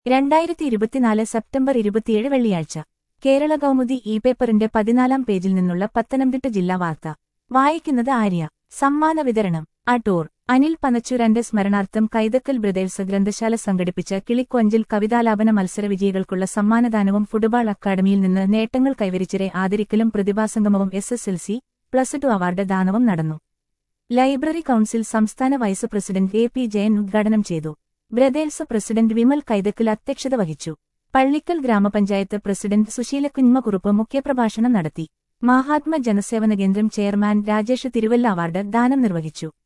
രണ്ടായിരത്തി ഇരുപത്തിനാല് സെപ്റ്റംബർ ഇരുപത്തിയേഴ് വെള്ളിയാഴ്ച കേരള കൗമുദി ഇ പേപ്പറിന്റെ പതിനാലാം പേജിൽ നിന്നുള്ള പത്തനംതിട്ട ജില്ലാ വാർത്ത വായിക്കുന്നത് ആര്യ സമ്മാന വിതരണം അടൂർ അനിൽ പനച്ചൂരന്റെ സ്മരണാർത്ഥം കൈതക്കൽ ബ്രദേഴ്സ് ഗ്രന്ഥശാല സംഘടിപ്പിച്ച കിളിക്കൊഞ്ചിൽ കവിതാലാപന മത്സര വിജയികൾക്കുള്ള സമ്മാനദാനവും ഫുട്ബോൾ അക്കാദമിയിൽ നിന്ന് നേട്ടങ്ങൾ കൈവരിച്ചരെ ആദരിക്കലും പ്രതിഭാസംഗമവും S S L C plus two award ദാനവും നടന്നു ലൈബ്രറി കൌൺസിൽ സംസ്ഥാന vice president A P Jayan ഉദ്ഘാടനം ചെയ്തു ബ്രദേഴ്സ് പ്രസിഡന്റ് വിമൽ കൈതക്കൽ അധ്യക്ഷത വഹിച്ചു പള്ളിക്കൽ ഗ്രാമപഞ്ചായത്ത് പ്രസിഡന്റ് സുശീലക്കുഞ്ഞമ്മക്കുറുപ്പ് മുഖ്യപ്രഭാഷണം നടത്തി മഹാത്മ ജനസേവന കേന്ദ്രം ചെയർമാൻ രാജേഷ് തിരുവല്ല അവാർഡ് ദാനം നിർവഹിച്ചു